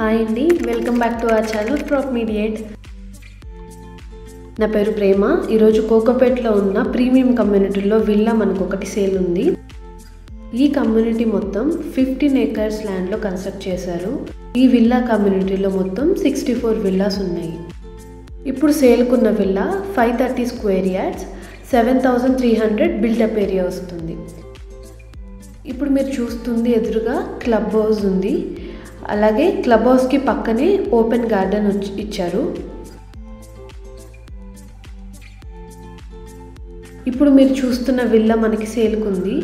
hi అండి welcome back to our channel prop mediate నా పేరు ప్రేమ ఈరోజు కోకోపేట్లో ఉన్న ప్రీమియం కమ్యూనిటీలో విల్లా మనకు ఒకటి సేల్ ఉంది ఈ కమ్యూనిటీ మొత్తం ఫిఫ్టీన్ ఏకర్స్ ల్యాండ్లో కన్స్ట్రక్ట్ చేశారు ఈ విల్లా కమ్యూనిటీలో మొత్తం సిక్స్టీ ఫోర్ విల్లాస్ ఉన్నాయి ఇప్పుడు సేల్కున్న villa five thirty square yards seven thousand three hundred buildup area వస్తుంది ఇప్పుడు మీరు చూస్తుంది ఎదురుగా క్లబ్ హౌస్ ఉంది అలాగే క్లబ్ హౌస్కి పక్కనే ఓపెన్ గార్డెన్ వచ్చి- ఇచ్చారు ఇప్పుడు మీరు చూస్తున్న విల్లా మనకి సేల్కుంది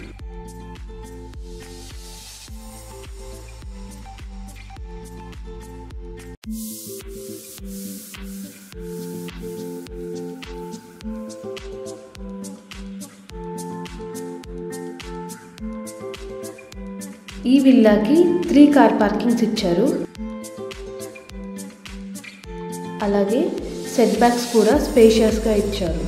ఈ విల్లాకి త్రీ కార్ పార్కింగ్స్ ఇచ్చారు అలాగే సెట్ బ్యాక్స్ కూడా స్పేషియస్గా ఇచ్చారు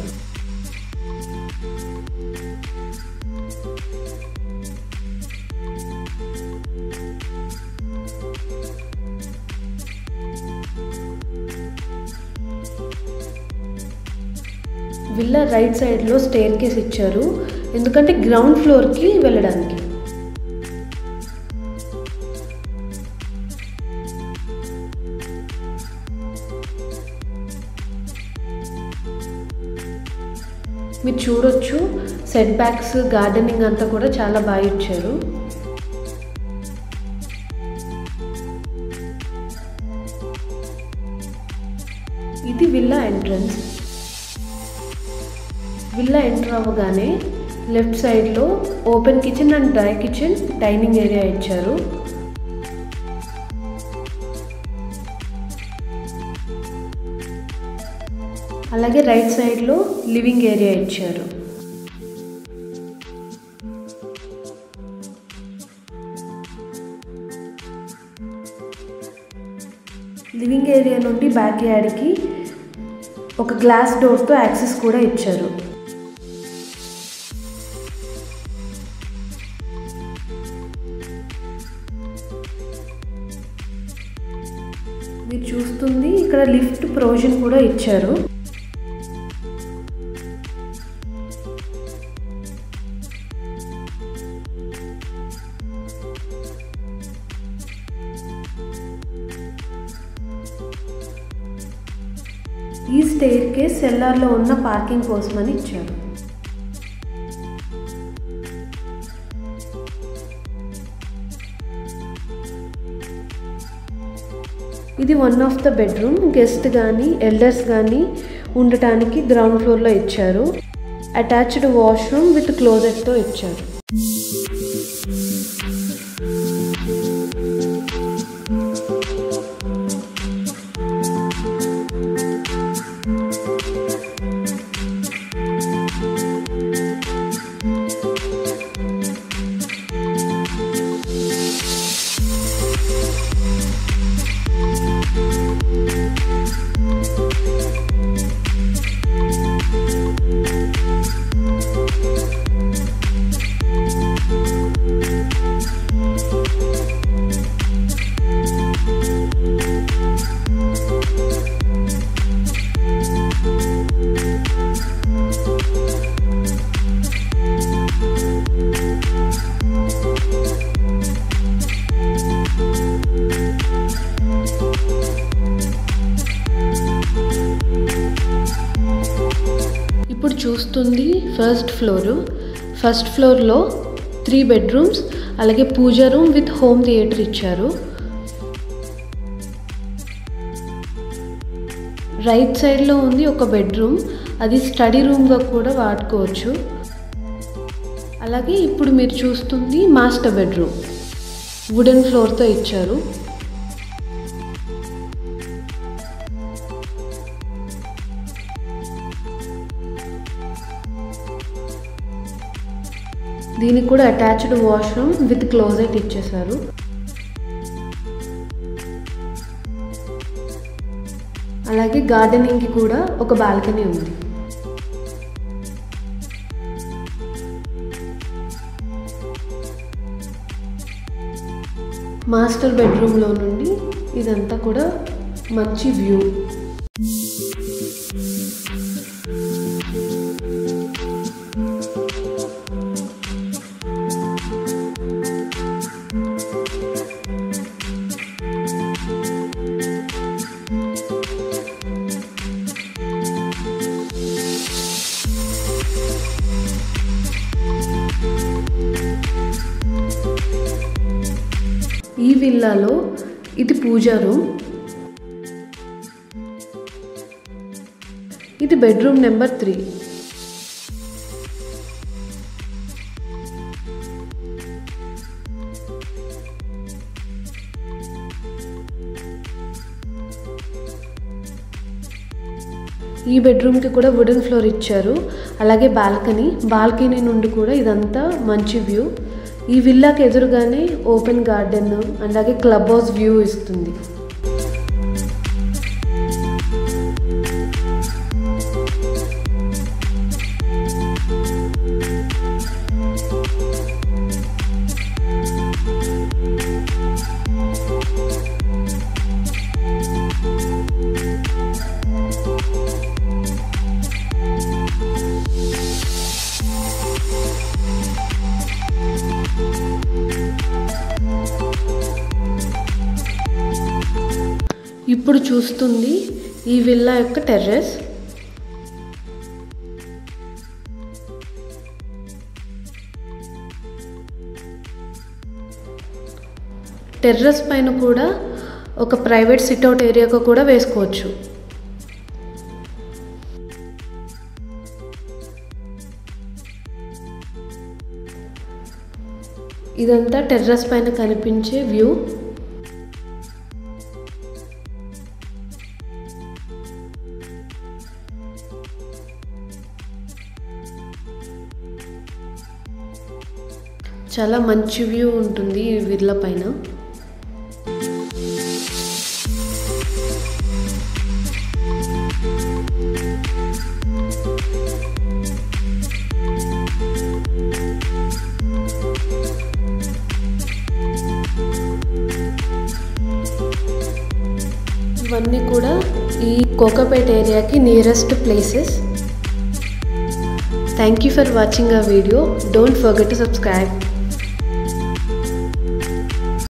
విల్లా రైట్ సైడ్లో స్టేర్ కేస్ ఇచ్చారు ఎందుకంటే గ్రౌండ్ ఫ్లోర్కి వెళ్ళడానికి మీరు చూడొచ్చు సెట్ బ్యాక్స్ గార్డెనింగ్ అంతా కూడా చాలా బాగా ఇచ్చారు ఇది విల్లా ఎంట్రన్స్ విల్లా ఎంటర్ అవ్వగానే లెఫ్ట్ సైడ్లో open kitchen and dry kitchen dining area ఇచ్చారు అలాగే రైట్ సైడ్లో లివింగ్ ఏరియా ఇచ్చారు లివింగ్ ఏరియా నుండి బ్యాక్ యార్డ్కి ఒక గ్లాస్ డోర్తో యాక్సెస్ కూడా ఇచ్చారు మీరు చూస్తుంది ఇక్కడ లిఫ్ట్ ప్రొవిజన్ కూడా ఇచ్చారు ఈ స్టేర్ కేస్ సెల్లార్లో ఉన్న పార్కింగ్ కోసమని ఇచ్చారు ఇది one of the bedroom guest కానీ ఎల్డర్స్ కానీ ఉండటానికి గ్రౌండ్ ఫ్లోర్లో ఇచ్చారు అటాచ్డ్ వాష్రూమ్ విత్ క్లోజెట్తో ఇచ్చారు ఇప్పుడు చూస్తుంది ఫస్ట్ ఫ్లోరు ఫస్ట్ ఫ్లోర్లో త్రీ బెడ్రూమ్స్ అలాగే pooja room with home theatre ఇచ్చారు రైట్ సైడ్లో ఉంది ఒక బెడ్రూమ్ అది స్టడీ రూమ్గా కూడా వాడుకోవచ్చు అలాగే ఇప్పుడు మీరు చూస్తుంది మాస్టర్ బెడ్రూమ్ వుడెన్ ఫ్లోర్తో ఇచ్చారు దీనికి కూడా అటాచ్డ్ వాష్రూమ్ విత్ క్లోజెట్ ఇచ్చేసారు అలాగే గార్డెనింగ్కి కూడా ఒక బాల్కనీ ఉంది మాస్టర్ బెడ్రూమ్లో నుండి ఇదంతా కూడా మంచి వ్యూ ఈ విల్లాలో ఇది పూజా రూమ్ ఇది బెడ్రూమ్ నెంబర్ త్రీ ఈ బెడ్రూమ్కి కూడా వుడెన్ ఫ్లోర్ ఇచ్చారు అలాగే బాల్కనీ బాల్కనీ నుండి కూడా ఇదంతా మంచి వ్యూ ఈ విల్లాకి ఎదురుగానే ఓపెన్ గార్డెన్ అలాగే క్లబ్ హౌస్ వ్యూ ఇస్తుంది ఇప్పుడు చూస్తుంది ఈ విల్లా యొక్క టెర్రస్ టెర్రస్ పైన కూడా ఒక ప్రైవేట్ సిట్అవుట్ ఏరియాకు కూడా వేసుకోవచ్చు ఇదంతా టెర్రస్ పైన కనిపించే వ్యూ చాలా మంచి వ్యూ ఉంటుంది ఈ విర్ల పైన ఇవన్నీ కూడా ఈ కోకపేట ఏరియాకి nearest places thank you for watching a video don't forget to subscribe